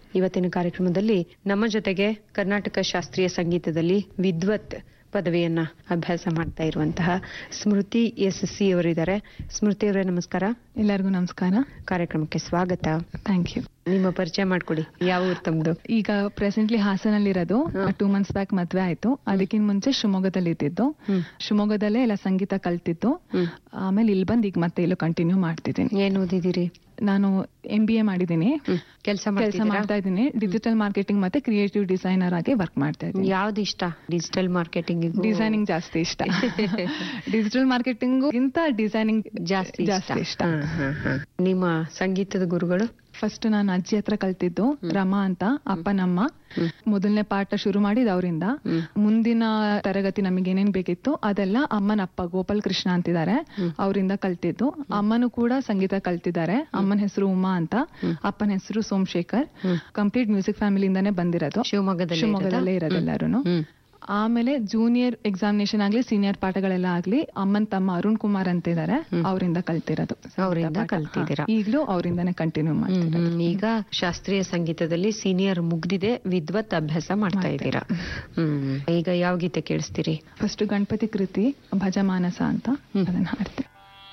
ಇವತ್ತಿನ ಕಾರ್ಯಕ್ರಮದಲ್ಲಿ ನಮ್ಮ ಜೊತೆಗೆ ಕರ್ನಾಟಕ ಶಾಸ್ತ್ರೀಯ ಸಂಗೀತದಲ್ಲಿ ವಿದ್ವತ್ ಪದವಿಯನ್ನ ಅಭ್ಯಾಸ ಮಾಡ್ತಾ ಇರುವಂತಹ ಸ್ಮೃತಿ ಎಸ್ ಸಿ ಅವರಿದ್ದಾರೆ ಸ್ಮೃತಿ ಅವರೇ ನಮಸ್ಕಾರ ಎಲ್ಲರಿಗೂ ನಮಸ್ಕಾರ ಕಾರ್ಯಕ್ರಮಕ್ಕೆ ಸ್ವಾಗತ ಥ್ಯಾಂಕ್ ಯು ನಿಮ್ಮ ಪರಿಚಯ ಮಾಡ್ಕೊಡಿ ಯಾವ ಊರು ತಮ್ದು ಈಗ ಪ್ರೆಸೆಂಟ್ಲಿ ಹಾಸನಲ್ಲಿರೋದು ಟೂ ಮಂತ್ಸ್ ಬ್ಯಾಕ್ ಮದ್ವೆ ಆಯ್ತು ಅದಕ್ಕಿಂತ ಮುಂಚೆ ಶಿವಮೊಗ್ಗದಲ್ಲಿ ಇದ್ದಿದ್ದು ಹ್ಮ್. ಶಿವಮೊಗ್ಗದಲ್ಲೇ ಎಲ್ಲ ಸಂಗೀತ ಕಲ್ತಿದ್ದು ಹ್ಮ್. ಆಮೇಲೆ ಇಲ್ಲಿ ಬಂದು ಈಗ ಮತ್ತೆ ಇಲ್ಲೂ ಕಂಟಿನ್ಯೂ ಮಾಡ್ತಿದ್ದೀನಿ ಏನ್ ಓದಿದಿರಿ ನಾನು ಎಂ ಬಿ ಎ ಮಾಡಿದ್ದೀನಿ ಕೆಲಸ ಕೆಲಸ ಮಾಡ್ತಾ ಇದ್ದೀನಿ ಡಿಜಿಟಲ್ ಮಾರ್ಕೆಟಿಂಗ್ ಮತ್ತೆ ಕ್ರಿಯೇಟಿವ್ ಡಿಸೈನರ್ ಆಗಿ ವರ್ಕ್ ಮಾಡ್ತಾ ಇದ್ದೀನಿ ಯಾವ್ದು ಇಷ್ಟ ಡಿಜಿಟಲ್ ಮಾರ್ಕೆಟಿಂಗ್ ಡಿಸೈನಿಂಗ್ ಜಾಸ್ತಿ ಇಷ್ಟ ಡಿಜಿಟಲ್ ಮಾರ್ಕೆಟಿಂಗ್ ಗಿಂತ ಡಿಸೈನಿಂಗ್ ಜಾಸ್ತಿ ಇಷ್ಟ. ಜಾಸ್ತಿ ಇಷ್ಟ ಹಾ, ಹಾ, ಹಾ. ನಿಮ್ಮ ಸಂಗೀತದ ಗುರುಗಳು ಫಸ್ಟ್ ನಾನು ಅಜ್ಜಿ ಹತ್ರ ಕಲ್ತಿದ್ದು ರಮಾ ಅಂತ ಅಪ್ಪನಮ್ಮ ಮೊದಲನೇ ಪಾಠ ಶುರು ಮಾಡಿದ್ ಅವರಿಂದ ಮುಂದಿನ ತರಗತಿ ನಮಗೆ ಏನೇನ್ ಬೇಕಿತ್ತು ಅದೆಲ್ಲ ಅಮ್ಮನ ಅಪ್ಪ ಗೋಪಾಲ್ ಕೃಷ್ಣ ಅಂತಿದ್ದಾರೆ ಅವರಿಂದ ಕಲ್ತಿದ್ದು ಅಮ್ಮನು ಕೂಡ ಸಂಗೀತ ಕಲ್ತಿದ್ದಾರೆ ಅಮ್ಮನ ಹೆಸರು ಉಮಾ ಅಂತ ಅಪ್ಪನ ಹೆಸರು ಸೋಮಶೇಖರ್ ಕಂಪ್ಲೀಟ್ ಮ್ಯೂಸಿಕ್ ಫ್ಯಾಮಿಲಿಯಿಂದಾನೇ ಬಂದಿರೋದು ಶಿವಮೊಗ್ಗದಲ್ಲಿ ಶಿವಮೊಗ್ಗದಲ್ಲೇ ಇರೋದೆಲ್ಲರೂ ಹ್ಮ್. ಆಮೇಲೆ ಜೂನಿಯರ್ ಎಕ್ಸಾಮಿನೇಷನ್ ಆಗ್ಲಿ ಸೀನಿಯರ್ ಪಾಠಗಳೆಲ್ಲ ಆಗ್ಲಿ ಅಮ್ಮನ್ ತಮ್ಮ ಅರುಣ್ ಕುಮಾರ್ ಅಂತ ಇದಾರೆ ಅವರಿಂದ ಕಲ್ತಿರೋದು ಸಂಗೀತ ಅವ್ರಿಂದ ಪಾಠ. ಕಲ್ತಿದ್ದೀರಾ. ಹಾ, ಈಗ್ಲೂ ಅವರಿಂದಾನೇ ಕಂಟಿನ್ಯೂ ಮಾಡ್ತೀನಿ ಹ್ಮ್, ಹ್ಮ್. ಈಗ ಶಾಸ್ತ್ರೀಯ ಸಂಗೀತದಲ್ಲಿ ಸೀನಿಯರ್ ಮುಗ್ದಿದೆ ವಿದ್ವತ್ ಅಭ್ಯಾಸ ಮಾಡ್ತಾ ಇದ್ದೀರಾ ಹ್ಮ್ ಈಗ ಯಾವ ಗೀತೆ ಕೇಳಿಸ್ತೀರಿ ಫಸ್ಟ್ ಗಣಪತಿ ಕೃತಿ ಭಜಮಾನಸ ಅಂತ ಅದನ್ನ ಹಾಡ್ತೀನಿ